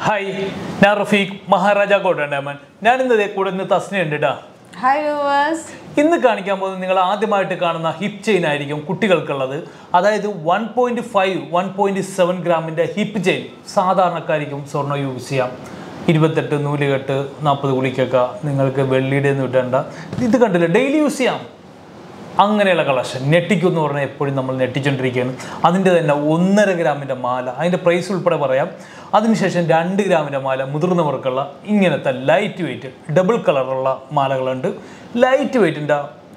Hi ഞാൻ റഫീഖ് മഹാരാജ കോട്ടണ്ടാമൻ ഞാൻ ഇന്ന് ദേ കൂടെ ഇന്ന് തസ്ന ഉണ്ട് കേട്ടോ ഹായ് വ്യൂവേഴ്സ് ഇന്ന് കാണിക്കാൻ പോകുന്നത് നിങ്ങൾ ആദ്യമായിട്ട് കാണുന്ന ഹിപ്പ് ചെയിൻ ആയിരിക്കും കുട്ടികൾക്കുള്ളത് അതായത് one point five one point seven ഗ്രാമിൻ്റെ ഹിപ്പ് ചെയിൻ സാധാരണക്കാരിക്കും സ്വർണ്ണം യൂസ് ചെയ്യാം ഇരുപത്തെട്ട് നൂലുകെട്ട് നാൽപ്പത് കുളിക്കൊക്കെ നിങ്ങൾക്ക് വെള്ളിയുടെ ഒന്നും ഇടേണ്ട ഇത് കണ്ടില്ല ഡെയിലി യൂസ് ചെയ്യാം അങ്ങനെയുള്ള കളക്ഷൻ നെട്ടിക്കും എന്ന് പറഞ്ഞാൽ എപ്പോഴും നമ്മൾ നെട്ടിച്ചുകൊണ്ടിരിക്കുകയാണ് അതിൻ്റെ തന്നെ ഒന്നര ഗ്രാമിൻ്റെ മാല അതിൻ്റെ പ്രൈസ് ഉൾപ്പെടെ പറയാം അതിനുശേഷം രണ്ട് ഗ്രാമിൻ്റെ മാല മുതിർന്നവർക്കുള്ള ഇങ്ങനത്തെ ലൈറ്റ് വെയിറ്റ് ഡബിൾ കളറുള്ള മാലകളുണ്ട് ലൈറ്റ് വെയിറ്റിൻ്റെ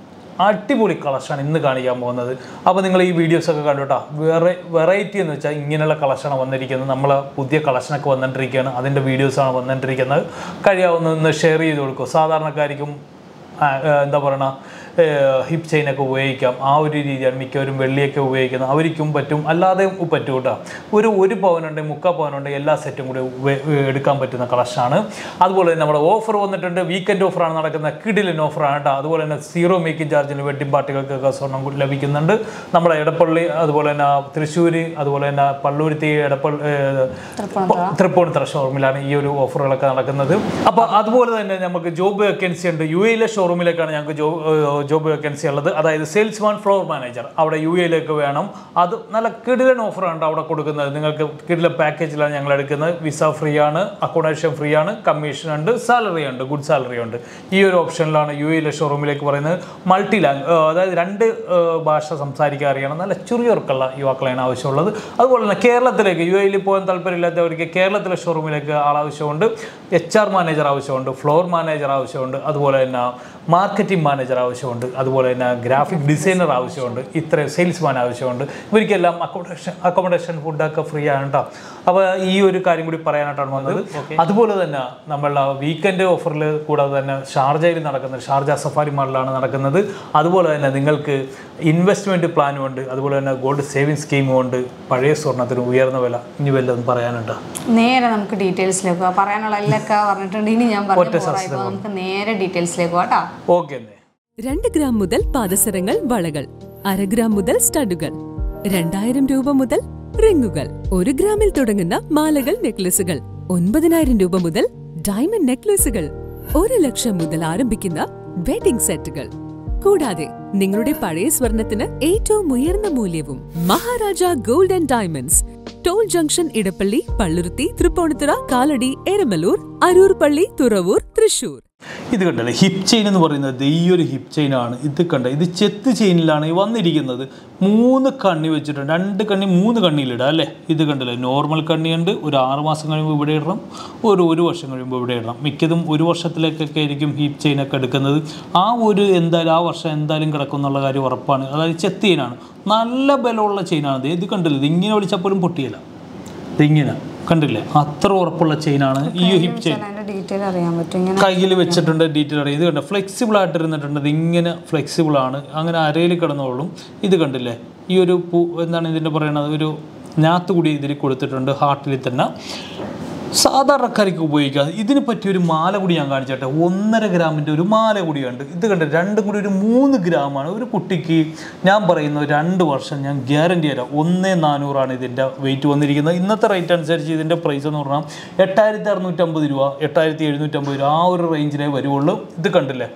അടിപൊളി കളക്ഷനാണ് ഇന്ന് കാണിക്കാൻ പോകുന്നത് അപ്പോൾ നിങ്ങൾ ഈ വീഡിയോസൊക്കെ കണ്ടുട്ടാ വേറെ വെറൈറ്റി എന്ന് വെച്ചാൽ ഇങ്ങനെയുള്ള കളക്ഷനാണ് വന്നിരിക്കുന്നത് നമ്മൾ പുതിയ കളക്ഷനൊക്കെ വന്നിട്ടിരിക്കുകയാണ് അതിൻ്റെ വീഡിയോസാണ് വന്നിട്ടിരിക്കുന്നത് കഴിയാവുന്ന ഒന്ന് ഷെയർ ചെയ്ത് കൊടുക്കും സാധാരണക്കാർക്കും ആ, ആ, എന്താ പറയണ ഹിപ്പ് ചെയിനൊക്കെ ഉപയോഗിക്കാം ആ ഒരു രീതിയാണ് മിക്കവരും വെള്ളിയൊക്കെ ഉപയോഗിക്കുന്നത് അവർക്കും പറ്റും അല്ലാതെ പറ്റും കേട്ടോ ഒരു ഒരു പവനുണ്ട് മുക്കാൽ പവനുണ്ട് എല്ലാ സെറ്റും കൂടി ഉപ- എടുക്കാൻ പറ്റുന്ന കളക്ഷനാണ് അതുപോലെ തന്നെ നമ്മുടെ ഓഫർ വന്നിട്ടുണ്ട് വീക്കെൻഡ് ഓഫറാണ് നടക്കുന്ന കിഡിലിൻ ഓഫറാണ് കേട്ടോ അതുപോലെ തന്നെ സീറോ മേക്കിംഗ് ചാർജിന് വെഡിങ് പാർട്ടികൾക്കൊക്കെ സ്വർണ്ണം കൂടി ലഭിക്കുന്നുണ്ട് നമ്മുടെ എടപ്പള്ളി അതുപോലെ തന്നെ തൃശ്ശൂർ അതുപോലെ തന്നെ പള്ളൂരുത്തി എടപ്പള്ളി തൃപ്പൂണിത്തുറ. തൃപ്പൂണിത്തുറ ഷോറൂമിലാണ് ഈ ഒരു ഓഫറുകളൊക്കെ നടക്കുന്നത് അപ്പോൾ അതുപോലെ തന്നെ നമുക്ക് ജോബ് വേക്കൻസി ഉണ്ട് യു എയിലെ ഷോറൂമിലേക്കാണ് ഞങ്ങൾക്ക് ജോബ് ജോബ് വേക്കൻസി ഉള്ളത് അതായത് സെയിൽസ് മാൻ ഫ്ലോർ മാനേജർ അവിടെ യു എയിലേക്ക് വേണം അത് നല്ല കിടിലൻ ഓഫറാണ് അവിടെ കൊടുക്കുന്നത് നിങ്ങൾക്ക് കിടിലൻ പാക്കേജിലാണ് ഞങ്ങൾ എടുക്കുന്നത് വിസ ഫ്രീ ആണ് അക്കോമഡേഷൻ ഫ്രീ ആണ് കമ്മീഷൻ ഉണ്ട് സാലറി ഉണ്ട് ഗുഡ് സാലറി ഉണ്ട് ഈ ഒരു ഓപ്ഷനിലാണ് യു എയിലെ ഷോറൂമിലേക്ക് പറയുന്നത് മൾട്ടി ലാംഗ് അതായത് രണ്ട് ഏഹ്, ഭാഷ സംസാരിക്കാൻ അറിയണം നല്ല ചുറിയോർക്കുള്ള യുവാക്കളെയാണ് ആവശ്യമുള്ളത് അതുപോലെ തന്നെ കേരളത്തിലേക്ക് യു എയിൽ പോകാൻ താല്പര്യമില്ലാത്തവർക്ക് കേരളത്തിലെ ഷോറൂമിലേക്ക് ആളാവശ്യമുണ്ട് എച്ച് ആർ മാനേജർ ആവശ്യമുണ്ട് ഫ്ലോർ മാനേജർ ആവശ്യമുണ്ട് അതുപോലെ തന്നെ മാർക്കറ്റിംഗ് മാനേജർ ആവശ്യമുണ്ട് അതുപോലെ തന്നെ ഗ്രാഫിക് ഡിസൈനർ ആവശ്യമുണ്ട് ഇത്രയും സെയിൽസ്മാൻ ആവശ്യമുണ്ട് ഇവർക്കെല്ലാം അക്കോമഡേഷൻ അക്കോമഡേഷൻ ഫുഡൊക്കെ ഫ്രീ ആണ് കേട്ടോ അപ്പോൾ ഈ ഒരു കാര്യം കൂടി പറയാനായിട്ടാണ് വന്നത് അതുപോലെ തന്നെ നമ്മളുടെ വീക്കെൻഡ് ഓഫറിൽ കൂടാതെ തന്നെ ഷാർജയിൽ നടക്കുന്നത് ഷാർജ സഫാരി മാളിലാണ് നടക്കുന്നത് അതുപോലെ തന്നെ നിങ്ങൾക്ക് ഇൻവെസ്റ്റ്മെൻറ്റ് പ്ലാനും ഉണ്ട് അതുപോലെ തന്നെ ഗോൾഡ് സേവിങ് സ്കീമും ഉണ്ട് പഴയ സ്വർണ്ണത്തിന് ഉയർന്ന വില ഇനി വല്ലതും പറയാനുണ്ടോ നേരെ നമുക്ക് ഡീറ്റെയിൽസിലേക്ക് പോകാം പറയാനുള്ള എല്ലൊക്കെ പറഞ്ഞിട്ടുണ്ട് ഇനി ഞാൻ പറഞ്ഞു പോറായിപ്പോ നമുക്ക് നേരെ ഡീറ്റെയിൽസിലേക്ക് പോകാം കേട്ടോ ഓക്കെ എന്നേ രണ്ട് ഗ്രാം മുതൽ പാദസരങ്ങൾ വളകൾ അര ഗ്രാം മുതൽ സ്റ്റഡുകൾ രണ്ടായിരം രൂപ മുതൽ റിങ്ങുകൾ ഒരു ഗ്രാമിൽ തുടങ്ങുന്ന മാലകൾ നെക്ലസുകൾ ഒൻപതിനായിരം രൂപ മുതൽ ഡയമണ്ട് നെക്ലസുകൾ ഒരു ലക്ഷം മുതൽ ആരംഭിക്കുന്ന വെഡിംഗ് സെറ്റുകൾ കൂടാതെ നിങ്ങളുടെ പഴയ സ്വർണത്തിന് ഏറ്റവും ഉയർന്ന മൂല്യവും Maharaja gold and diamonds toll junction Edappally Palluruthy Tripunithura Kalady Eramalloor Aroor പള്ളി തുറവൂർ തൃശൂർ ഇത് കണ്ടല്ലേ ഹിപ്പ് ചെയിൻ എന്ന് പറയുന്നത് ഈ ഒരു ഹിപ്പ് ചെയിനാണ് ഇത് കണ്ട ഇത് ചെത്ത് ചെയിനിലാണ് ഈ വന്നിരിക്കുന്നത് മൂന്ന് കണ്ണി വെച്ചിട്ടുണ്ട് രണ്ട് കണ്ണി മൂന്ന് കണ്ണിയിലിടാം അല്ലേ ഇത് കണ്ടല്ലേ നോർമൽ കണ്ണിയുണ്ട് ഒരു ആറ് മാസം കഴിയുമ്പോൾ ഇവിടെ ഇടണം ഒരു ഒരു വർഷം കഴിയുമ്പോൾ ഇവിടെ ഇടണം മിക്കതും ഒരു വർഷത്തിലേക്കൊക്കെ ആയിരിക്കും ഹിപ്പ് ചെയിനൊക്കെ എടുക്കുന്നത് ആ ഒരു എന്തായാലും ആ വർഷം എന്തായാലും കിടക്കും എന്നുള്ള കാര്യം ഉറപ്പാണ് അതായത് ചെത്ത് ചെയിനാണ് നല്ല ബലമുള്ള ചെയിനാണ് ഇത് ഇത് കണ്ടില്ലേ ഇത് ഇങ്ങനെ വിളിച്ചപ്പോഴും പൊട്ടിയില്ല ഇതിങ്ങനെ കണ്ടില്ലേ അത്ര ഉറപ്പുള്ള ചെയിനാണ് ഈ ഹിപ്പ് ചെയിൻ അതിന്റെ ഡീറ്റെയിൽ അറിയാൻ പറ്റും ഇങ്ങനെ കയ്യിൽ വെച്ചിട്ടുണ്ട് ഡീറ്റെയിൽ അറിയാം ഇത് കണ്ട ഫ്ലെക്സിബിൾ ആയിട്ട് ഇരുന്നിട്ടുണ്ട് ഇത് ഇങ്ങനെ ഫ്ലെക്സിബിൾ ആണ് അങ്ങനെ അരയിൽ കിടന്നോളും ഇത് കണ്ടില്ലേ ഈ ഒരു പൂ എന്താണ് ഇതിൻ്റെ പറയണത് ഒരു ഞാത്ത് കൂടി ഇതിൽ കൊടുത്തിട്ടുണ്ട് ഹാർട്ടിൽ തന്നെ സാധാരണക്കാർക്ക് ഉപയോഗിക്കാം ഇതിന് പറ്റിയൊരു മാല കൂടി ഞാൻ കാണിച്ചോട്ടെ ഒന്നര ഗ്രാമിൻ്റെ ഒരു മാല കൂടിയുണ്ട് ഇത് കണ്ട് രണ്ടും കൂടി ഒരു മൂന്ന് ഗ്രാമാണ് ഒരു കുട്ടിക്ക് ഞാൻ പറയുന്നു രണ്ട് വർഷം ഞാൻ ഗ്യാരണ്ടി തരാം ഒന്നേ നാനൂറാണ് ഇതിൻ്റെ വെയിറ്റ് വന്നിരിക്കുന്നത് ഇന്നത്തെ റേറ്റ് അനുസരിച്ച് ഇതിൻ്റെ പ്രൈസ് എന്ന് പറഞ്ഞാൽ എട്ടായിരത്തി അറുന്നൂറ്റമ്പത് രൂപ എട്ടായിരത്തി എഴുന്നൂറ്റമ്പത് രൂപ ആ ഒരു റേഞ്ചിലേ വരുവുള്ളൂ ഇത് കണ്ടില്ലേ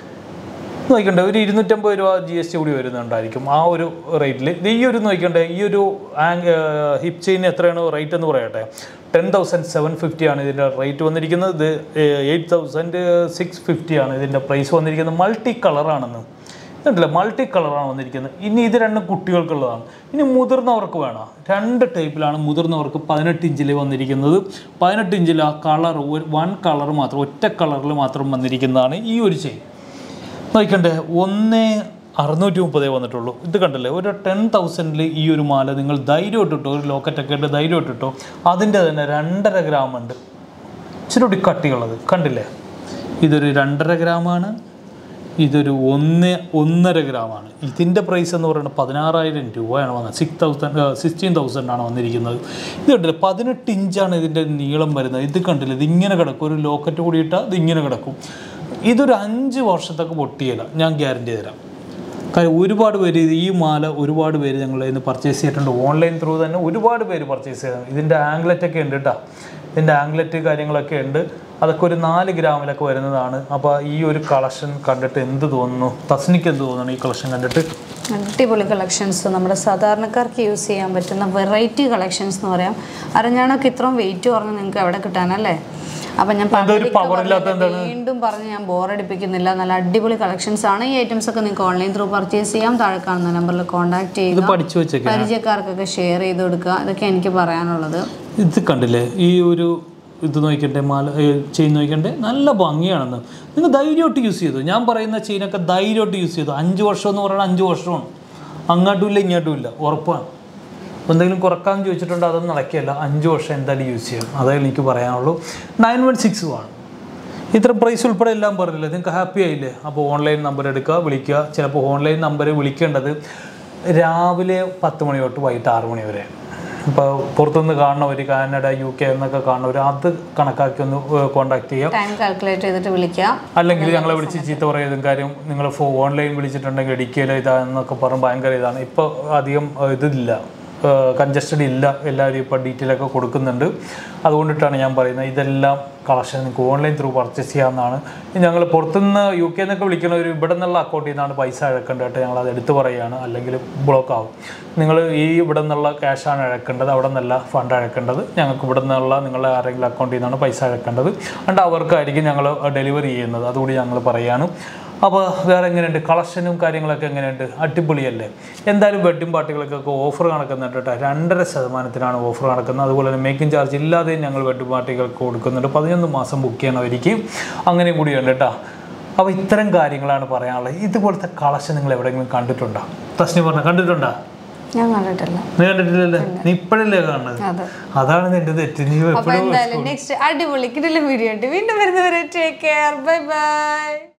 നോക്കണ്ടേ ഒരു ഇരുന്നൂറ്റമ്പത് രൂപ ജി എസ് ടി കൂടി വരുന്നുണ്ടായിരിക്കും ആ ഒരു റേറ്റിൽ ഇത് ഈ ഒരു നോക്കണ്ടേ ഈ ഒരു ആങ് ഹിപ്പ് ചെയിൻ എത്രയാണ് റേറ്റ് എന്ന് പറയട്ടെ ടെൻ തൗസൻഡ് സെവൻ ഫിഫ്റ്റി ആണ് ഇതിൻ്റെ റേറ്റ് വന്നിരിക്കുന്നത് ഇത് എയ്റ്റ് തൗസൻഡ് സിക്സ് ഫിഫ്റ്റി ആണ് ഇതിൻ്റെ പ്രൈസ് വന്നിരിക്കുന്നത് മൾട്ടി കളറാണെന്ന് ഇതുണ്ടല്ലേ മൾട്ടി കളറാണ് വന്നിരിക്കുന്നത് ഇനി ഇത് രണ്ടും കുട്ടികൾക്കുള്ളതാണ് ഇനി മുതിർന്നവർക്ക് വേണം രണ്ട് ടൈപ്പിലാണ് മുതിർന്നവർക്ക് പതിനെട്ട് ഇഞ്ചിൽ വന്നിരിക്കുന്നത് പതിനെട്ട് ഇഞ്ചിൽ ആ കളർ ഒരു വൺ കളർ മാത്രം ഒറ്റ കളറിൽ മാത്രം വന്നിരിക്കുന്നതാണ് ഈ ഒരു ചെയിൻ നോക്കണ്ടേ ഒന്ന് അറുന്നൂറ്റി മുപ്പതേ വന്നിട്ടുള്ളൂ ഇത് കണ്ടല്ലേ ഒരു ടെൻ തൗസൻഡിൽ ഈ ഒരു മാല നിങ്ങൾ ധൈര്യം ഇട്ടിട്ടോ ഒരു ലോക്കറ്റൊക്കെ ഇട്ട് ധൈര്യം ഇട്ടിട്ടോ അതിൻ്റെ തന്നെ രണ്ടര ഗ്രാം ഉണ്ട് ഇച്ചിരി കൂടി കട്ടിയുള്ളത് കണ്ടില്ലേ ഇതൊരു രണ്ടര ഗ്രാമാണ് ഇതൊരു ഒന്ന് ഒന്നര ഗ്രാമാണ് ഇതിൻ്റെ പ്രൈസ് എന്ന് പറയുന്നത് പതിനാറായിരം രൂപയാണ് വന്നത് സിക്സ് തൗസൻഡ് സിക്സ്റ്റീൻ തൗസൻഡ് ആണ് വന്നിരിക്കുന്നത് ഇത് കണ്ടില്ലേ പതിനെട്ട് ഇഞ്ചാണ് ഇതിൻ്റെ നീളം വരുന്നത് ഇത് കണ്ടില്ലേ ഇത് ഇങ്ങനെ കിടക്കും ഒരു ലോക്കറ്റ് കൂടി ഇട്ടാൽ ഇത് ഇങ്ങനെ കിടക്കും ഇതൊരു അഞ്ച് വർഷത്തൊക്കെ പൊട്ടിയില്ല ഞാൻ ഗ്യാരണ്ടി തരാം കാര്യം ഒരുപാട് പേര് ഇത് ഈ മാല ഒരുപാട് പേര് ഞങ്ങൾ ഇന്ന് പർച്ചേസ് ചെയ്തിട്ടുണ്ട് ഓൺലൈൻ ത്രൂ തന്നെ ഒരുപാട് പേര് പർച്ചേസ് ചെയ്തത് ഇതിൻ്റെ ആംഗ്ലറ്റ് ഒക്കെ ഉണ്ട് കേട്ടോ ഇതിൻ്റെ ആംഗ്ലറ്റ് കാര്യങ്ങളൊക്കെ ഉണ്ട് അതൊക്കെ ഒരു നാല് ഗ്രാമിലൊക്കെ വരുന്നതാണ് അപ്പോൾ ഈ ഒരു കളക്ഷൻ കണ്ടിട്ട് എന്ത് തോന്നുന്നു തസ്നിക്ക് എന്ത് തോന്നുന്നു ഈ കളക്ഷൻ കണ്ടിട്ട് അടിപൊളി കളക്ഷൻസ് നമ്മുടെ സാധാരണക്കാർക്ക് യൂസ് ചെയ്യാൻ പറ്റുന്ന വെറൈറ്റി കളക്ഷൻസ് എന്ന് പറയാം അരഞ്ഞാണൊക്കെ ഇത്രയും വെയിറ്റ് കുറഞ്ഞ് നിങ്ങൾക്ക് എവിടെ കിട്ടാനല്ലേ അപ്പം ഞാൻ പകുതിക്ക് power ഇല്ലാത്ത പറഞ്ഞത് വീണ്ടും പറഞ്ഞ് ഞാൻ ബോറടിപ്പിക്കുന്നില്ല നല്ല അടിപൊളി കളക്ഷൻസ് ആണ് ഈ ഐറ്റംസ് ഒക്കെ നിങ്ങൾക്ക് ഓൺലൈൻ ത്രൂ പർച്ചേസ് ചെയ്യാം താഴെ കാണുന്ന നമ്പറിൽ കോൺടാക്ട് ഇത് ചെയ്യുക പഠിച്ചു വെച്ചേക്കാം പരിചയക്കാർക്കൊക്കെ ഷെയർ ചെയ്ത് കൊടുക്കുക ഇതൊക്കെ എനിക്ക് പറയാനുള്ളത് ഇത് കണ്ടില്ലേ ഈ ഒരു ഇത് നോക്കണ്ടേ മാല ചെയിൻ നോക്കണ്ടേ നല്ല ഭംഗിയാണെന്ന് നിങ്ങൾ ധൈര്യമായിട്ട് യൂസ് ചെയ്തു ഞാൻ പറയുന്ന ചെയിനൊക്കെ ധൈര്യമായിട്ട് യൂസ് ചെയ്തു അഞ്ച് വർഷം എന്ന് പറയുന്നത് അഞ്ച് വർഷമാണ് അങ്ങോട്ടും ഇല്ല ഇങ്ങോട്ടും ഇല്ല ഉറപ്പാണ് എന്തെങ്കിലും കുറക്കാമെന്ന് ചോദിച്ചിട്ടുണ്ട് അതൊന്നും നടക്കില്ല അഞ്ച് വർഷം എന്തായാലും യൂസ് ചെയ്യും അതേ എനിക്ക് പറയാനുള്ളൂ നയൻ വൺ സിക്സ് ആണ് ഇത്ര പ്രൈസ് ഉൾപ്പെടെ എല്ലാം പറഞ്ഞില്ലേ നിങ്ങൾക്ക് ഹാപ്പി ആയില്ലേ അപ്പോൾ ഓൺലൈൻ നമ്പർ എടുക്കുക വിളിക്കുക ചിലപ്പോൾ ഓൺലൈൻ നമ്പർ വിളിക്കേണ്ടത് രാവിലെ പത്ത് മണി തൊട്ട് വൈകിട്ട് ആറ് മണി വരെ ഇപ്പോൾ പുറത്തുനിന്ന് കാണുന്നവർ കാനഡ യു കെ എന്നൊക്കെ കാണുന്നവർ അത് കണക്കാക്കി ഒന്ന് കോണ്ടാക്ട് ചെയ്യാം ടൈം കാൽക്കുലേറ്റ് ചെയ്തിട്ട് വിളിക്കുക അല്ലെങ്കിൽ ഞങ്ങളെ വിളിച്ച് ചീത്ത പറയുന്നതും കാര്യം നിങ്ങൾ ഫോ ഓൺലൈൻ വിളിച്ചിട്ടുണ്ടെങ്കിൽ ഇടിക്കലോ ഇതാ എന്നൊക്കെ പറഞ്ഞ് ഭയങ്കര ഇതാണ് ഇപ്പോൾ അധികം ഏഹ്, ഇതില്ല കൺജസ്റ്റഡ് ഇല്ല എല്ലാവരും ഇപ്പോൾ ഡീറ്റെയിൽ ഒക്കെ കൊടുക്കുന്നുണ്ട് അതുകൊണ്ടിട്ടാണ് ഞാൻ പറയുന്നത് ഇതെല്ലാം കളക്ഷൻ നിങ്ങൾക്ക് ഓൺലൈൻ ത്രൂ പർച്ചേസ് ചെയ്യാവുന്നതാണ് ഞങ്ങൾ പുറത്തുനിന്ന് യു കെ നിന്നൊക്കെ വിളിക്കുന്നവർ ഇവിടെ നിന്നുള്ള അക്കൗണ്ടിൽ നിന്നാണ് പൈസ ഇഴക്കേണ്ടത് കേട്ടോ ഞങ്ങൾ അത് എടുത്ത് പറയുകയാണ് അല്ലെങ്കിൽ ബ്ലോക്ക് ആവും നിങ്ങൾ ഈ ഇവിടെ നിന്നുള്ള ക്യാഷാണ് ഇഴക്കേണ്ടത് അവിടെ നിന്നല്ല ഫണ്ട് ഇഴക്കേണ്ടത് ഞങ്ങൾക്ക് ഇവിടെ നിന്നുള്ള നിങ്ങളുടെ ആരെങ്കിലും അക്കൗണ്ടിൽ നിന്നാണ് പൈസ ഇഴക്കേണ്ടത് അതുകൊണ്ട് അവർക്കായിരിക്കും ഞങ്ങൾ ഡെലിവറി ചെയ്യുന്നത് അതുകൂടി ഞങ്ങൾ പറയാണ് അപ്പോൾ വേറെ എങ്ങനെയുണ്ട് കളക്ഷനും കാര്യങ്ങളൊക്കെ എങ്ങനെയുണ്ട് അടിപൊളിയല്ലേ എന്തായാലും വെഡ്ഡിങ് പാർട്ടികൾക്കൊക്കെ ഓഫർ നടക്കുന്നുണ്ട് കേട്ടോ രണ്ടര ശതമാനത്തിനാണ് ഓഫർ നടക്കുന്നത് അതുപോലെ തന്നെ മേക്കിംഗ് ചാർജ് ഇല്ലാതെ ഞങ്ങൾ വെഡ്ഡിങ് പാർട്ടികൾക്ക് കൊടുക്കുന്നുണ്ട് പതിനൊന്ന് മാസം ബുക്ക് ചെയ്യണവർക്ക് അങ്ങനെയും കൂടിയുണ്ട് കേട്ടോ അപ്പോൾ ഇത്തരം കാര്യങ്ങളാണ് പറയാനുള്ളത് ഇതുപോലത്തെ കളക്ഷൻ നിങ്ങൾ എവിടെയെങ്കിലും കണ്ടിട്ടുണ്ടോ തസ്നി പറഞ്ഞ കണ്ടിട്ടുണ്ടോ ഞാൻ കണ്ടിട്ടില്ല നീ കണ്ടിട്ടില്ലല്ലേ നീ ഇപ്പോഴല്ലേ കാണുന്നത് അതെ അതാണ് നിന്റെ തെറ്റ് നീ അപ്പൊ എപ്പോഴും എന്തായാലും നെക്സ്റ്റ് അടിപൊളി കിടിലം വീഡിയോ ഉണ്ട് വീണ്ടും വരുന്നവരെ ടേക്ക് കെയർ ബൈ ബൈ